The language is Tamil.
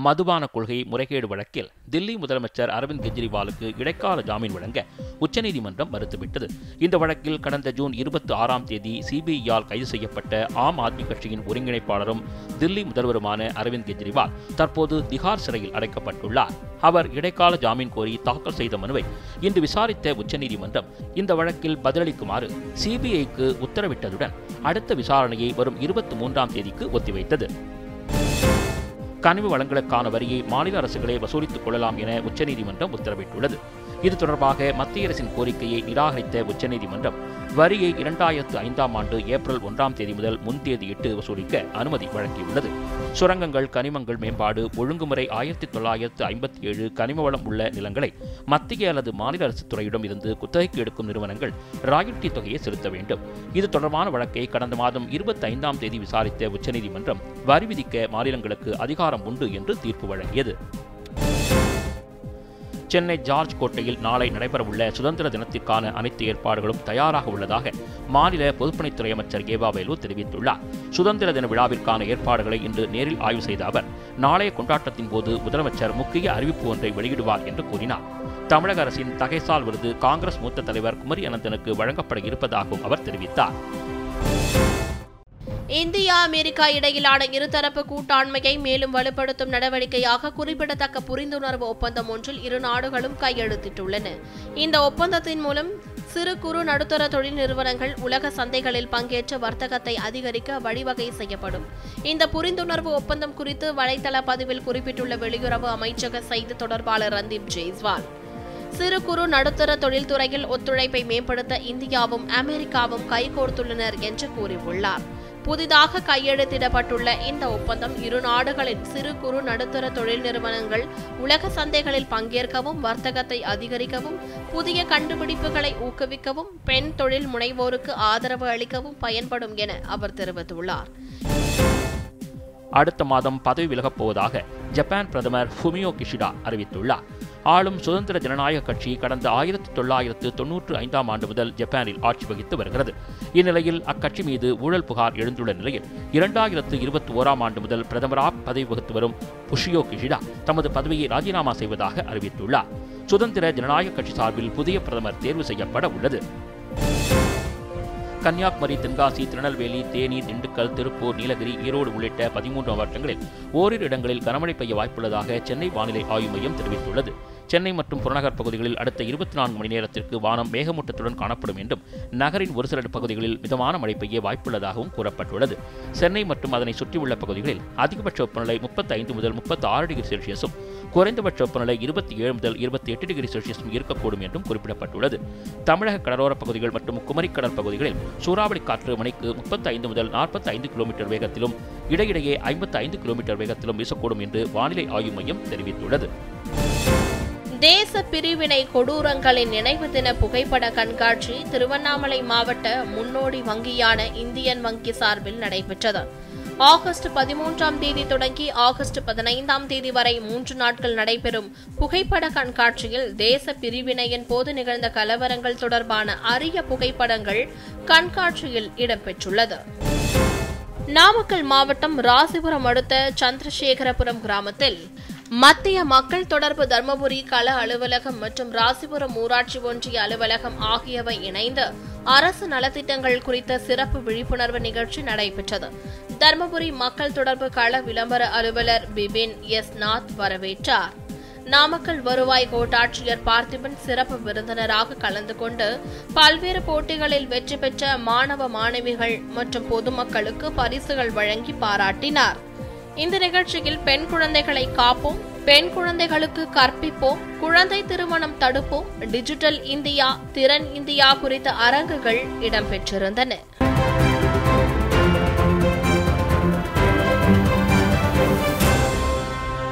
மதுபான கொள்கை முறைகேடு வழக்கில் தில்லி முதலமைச்சர் அரவிந்த் கெஜ்ரிவாலுக்கு இடைக்கால ஜாமீன் வழங்க உச்சநீதிமன்றம் மறுத்துவிட்டது இந்த வழக்கில் கடந்த ஜூன் இருபத்தி ஆறாம் தேதி சிபிஐயால் கைது செய்யப்பட்ட ஆம் ஆத்மி கட்சியின் ஒருங்கிணைப்பாளரும் தில்லி முதல்வருமான அரவிந்த் கெஜ்ரிவால் தற்போது திகார் சிறையில் அடைக்கப்பட்டுள்ளார் அவர் இடைக்கால ஜாமீன் கோரி தாக்கல் செய்த மனுவை இன்று விசாரித்த உச்சநீதிமன்றம் இந்த வழக்கில் பதிலளிக்குமாறு சிபிஐக்கு உத்தரவிட்டதுடன் அடுத்த விசாரணையை வரும் இருபத்தி மூன்றாம் தேதிக்கு ஒத்திவைத்தது கனிம வளங்களுக்கான வரியை மாநில அரசுகளே வசூலித்துக் கொள்ளலாம் என உச்சநீதிமன்றம் உத்தரவிட்டுள்ளது இது தொடர்பாக மத்திய அரசின் கோரிக்கையை நிராகரித்த உச்சநீதிமன்றம் வரியை இரண்டாயிரத்து ஐந்தாம் ஆண்டு ஏப்ரல் ஒன்றாம் தேதி முதல் முன்தேதியிட்டு வசூலிக்க அனுமதி வழங்கியுள்ளது சுரங்கங்கள் கனிமங்கள் மேம்பாடு ஒழுங்குமுறை ஆயிரத்தி தொள்ளாயிரத்து ஐம்பத்தி ஏழு கனிம வளம் உள்ள நிலங்களை மத்திய அல்லது மாநில அரசு துறையிடம் இருந்து குத்தகைக்கு எடுக்கும் நிறுவனங்கள் ராயல்டி தொகையை செலுத்த வேண்டும் இது தொடர்பான வழக்கை கடந்த மாதம் இருபத்தி ஐந்தாம் தேதி விசாரித்த உச்சநீதிமன்றம் வரி விதிக்க மாநிலங்களுக்கு அதிகாரம் உண்டு என்று தீர்ப்பு வழங்கியது சென்னை ஜார்ஜ் கோட்டையில் நாளை நடைபெறவுள்ள சுதந்திர தினத்திற்கான அனைத்து ஏற்பாடுகளும் தயாராக உள்ளதாக மாநில பொதுப்பணித்துறை அமைச்சர் கேபா வேலு தெரிவித்துள்ளார் சுதந்திர தின விழாவிற்கான ஏற்பாடுகளை இன்று நேரில் ஆய்வு செய்த அவர் நாளைய கொண்டாட்டத்தின் போது முதலமைச்சர் முக்கிய அறிவிப்பு ஒன்றை வெளியிடுவார் என்று கூறினார் தமிழக அரசின் தகைசால் விருது காங்கிரஸ் மூத்த தலைவர் குமரி அனந்தனுக்கு வழங்கப்பட இருப்பதாகவும் அவர் தெரிவித்தார் இந்தியா அமெரிக்கா இடையிலான இருதரப்பு கூட்டாண்மையை மேலும் வலுப்படுத்தும் நடவடிக்கையாக குறிப்பிடத்தக்க புரிந்துணர்வு ஒப்பந்தம் ஒன்றில் இரு நாடுகளும் கையெழுத்திட்டுள்ளன இந்த ஒப்பந்தத்தின் மூலம் சிறு குறு நடுத்தர தொழில் நிறுவனங்கள் உலக சந்தைகளில் பங்கேற்று வர்த்தகத்தை அதிகரிக்க வழிவகை செய்யப்படும் இந்த புரிந்துணர்வு ஒப்பந்தம் குறித்து வலைதள பதிவில் குறிப்பிட்டுள்ள வெளியுறவு அமைச்சக செய்தி தொடர்பாளர் ரந்தீப் ஜெய்ஸ்வால் சிறு குறு நடுத்தர தொழில்துறையில் ஒத்துழைப்பை மேம்படுத்த இந்தியாவும் அமெரிக்காவும் கைகோர்த்துள்ளனர் என்று கூறியுள்ளார் புதிதாக கையெழுத்திடப்பட்டுள்ள இந்த ஒப்பந்தம் இரு நாடுகளின் சிறு குறு நடுத்தர தொழில் நிறுவனங்கள் உலக சந்தைகளில் பங்கேற்கவும் வர்த்தகத்தை அதிகரிக்கவும் புதிய கண்டுபிடிப்புகளை ஊக்குவிக்கவும் பெண் தொழில் முனைவோருக்கு ஆதரவு அளிக்கவும் பயன்படும் என அவர் தெரிவித்துள்ளார் அடுத்த மாதம் பதவி விலகப் போவதாக ஜப்பான் பிரதமர் ஃபுமியோ கிஷிடா அறிவித்துள்ளார் ஆளும் சுதந்திர ஜனநாயக கட்சி கடந்த ஆயிரத்தி தொள்ளாயிரத்து தொன்னூற்று ஐந்தாம் ஆண்டு முதல் ஜப்பானில் ஆட்சி வகித்து வருகிறது இந்நிலையில் அக்கட்சி மீது ஊழல் புகார் எழுந்துள்ள நிலையில் இரண்டாயிரத்து இருபத்தி ஓராம் ஆண்டு முதல் பிரதமராக பதவி வகித்து வரும் புஷியோ கிஷிடா தமது பதவியை ராஜினாமா செய்வதாக அறிவித்துள்ளார் சுதந்திர ஜனநாயக கட்சி சார்பில் புதிய பிரதமர் தேர்வு செய்யப்பட உள்ளது கன்னியாகுமரி தென்காசி திருநெல்வேலி தேனி திண்டுக்கல் திருப்பூர் நீலகிரி ஈரோடு உள்ளிட்ட பதிமூன்று மாவட்டங்களில் ஓரிரு இடங்களில் கனமழை பெய்ய வாய்ப்புள்ளதாக சென்னை வானிலை ஆய்வு மையம் தெரிவித்துள்ளது சென்னை மற்றும் புறநகர் பகுதிகளில் அடுத்த இருபத்தி நான்கு மணி நேரத்திற்கு வானம் மேகமூட்டத்துடன் காணப்படும் என்றும் நகரின் ஒரு சில பகுதிகளில் மிதமான மழை பெய்ய வாய்ப்புள்ளதாகவும் கூறப்பட்டுள்ளது சென்னை மற்றும் அதனை சுற்றியுள்ள பகுதிகளில் அதிகபட்ச வெப்பநிலை முப்பத்தி ஐந்து முதல் முப்பத்தி ஆறு டிகிரி செல்சியஸும் குறைந்தபட்ச வெப்பநிலை இருபத்தி ஏழு முதல் இருபத்தி எட்டு டிகிரி செல்சியஸும் இருக்கக்கூடும் என்றும் குறிப்பிடப்பட்டுள்ளது தமிழக கடலோரப் பகுதிகள் மற்றும் குமரிக்கடல் பகுதிகளில் சூறாவளி காற்று மணிக்கு முப்பத்தி ஐந்து முதல் நாற்பத்தி ஐந்து கிலோமீட்டர் வேகத்திலும் இடையிடையே ஐம்பத்தி ஐந்து கிலோமீட்டர் வேகத்திலும் வீசக்கூடும் என்று வானிலை ஆய்வு மையம் தெரிவித்துள்ளது தேச பிரிவினை கொடூரங்களின் நினைவு தின புகைப்பட கண்காட்சி திருவண்ணாமலை மாவட்ட முன்னோடி வங்கியான இந்தியன் வங்கி சார்பில் நடைபெற்றது ஆகஸ்ட் பதிமூன்றாம் தேதி தொடங்கி ஆகஸ்ட் பதினைந்தாம் தேதி வரை மூன்று நாட்கள் நடைபெறும் புகைப்பட கண்காட்சியில் தேச பிரிவினையின் போது நிகழ்ந்த கலவரங்கள் தொடர்பான அரிய புகைப்படங்கள் கண்காட்சியில் இடம்பெற்றுள்ளது நாமக்கல் மாவட்டம் ராசிபுரம் அடுத்த சந்திரசேகரபுரம் கிராமத்தில் மத்திய மக்கள் தொடர்பு தர்மபுரி கள அலுவலகம் மற்றும் ராசிபுரம் ஊராட்சி ஒன்றிய அலுவலகம் ஆகியவை இணைந்து அரசு நலத்திட்டங்கள் குறித்த சிறப்பு விழிப்புணர்வு நிகழ்ச்சி நடைபெற்றது தர்மபுரி மக்கள் தொடர்பு கள விளம்பர அலுவலர் பிபின் எஸ் நாத் வரவேற்றார் நாமக்கல் வருவாய் கோட்டாட்சியர் பார்த்திபன் சிறப்பு விருந்தினராக கலந்து கொண்டு பல்வேறு போட்டிகளில் வெற்றி பெற்ற மாணவ மாணவிகள் மற்றும் பொதுமக்களுக்கு பரிசுகள் வழங்கி பாராட்டினார் இந்த நிகழ்ச்சியில் பெண் குழந்தைகளை காப்போம் பெண் குழந்தைகளுக்கு கற்பிப்போம் குழந்தை திருமணம் தடுப்போம் டிஜிட்டல் இந்தியா திறன் இந்தியா குறித்த அரங்குகள் இடம்பெற்றிருந்தன